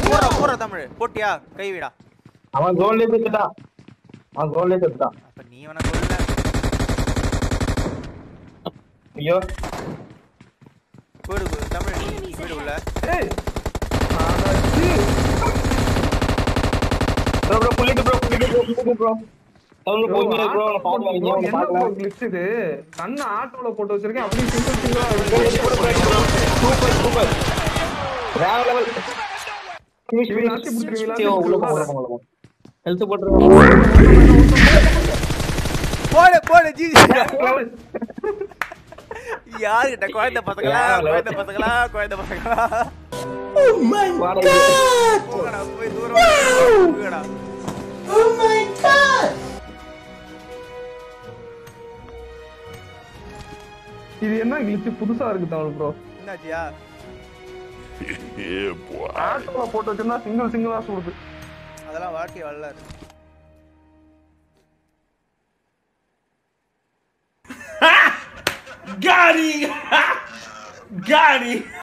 போடுறா போடுறா தமிழ் போட்டியா கை விடா அவன் கோல்லே செத்துட்டான் அவன் கோல்லே செத்துட்டான் அப்ப நீ வேணா கொல்ல ஐயோ போயிடு போயிடு, தமிழ் நீ போயிடு உள்ள ஏய் அடச்சி. ப்ரோ ப்ரோ புள்ளிட்டு ப்ரோ புள்ளிட்டு ப்ரோ புள்ளிட்டு ப்ரோ அவங்க bro, போய் ப்ரோ ஆட்டோல நான் பாக்கல போட்டு- நீங்க என்ன பாக்கல bro glitch இது? கண்ணை ஆட்டோல போட்டு வச்சிருக்கேன் அப்படியே சிங்கிள் சிங்கிளா சூப்பர் சூப்பர் வேற லெவல் இவன் நாட்டி புடிச்சிருவீங்களா? உள்ள போங்க உள்ள போங்க ஹெல்த் போட்டுருங்க போடு போடு ஜி யாருகிட்ட குழந்தை பசங்களா குழந்தை பசங்களா குழந்தை பசங்களா போங்கடா போய் தூரம் போங்கடா இது என்ன glitch புதுசா இருக்கு தமிழ் ப்ரோ என்னாச்சியா ஆட்டோல போட்டு வச்சிருந்தா சிங்கிள் சிங்கிளா சுடுது அதெல்லாம் வாழ்க்கை வரலாறு Got him! Got him!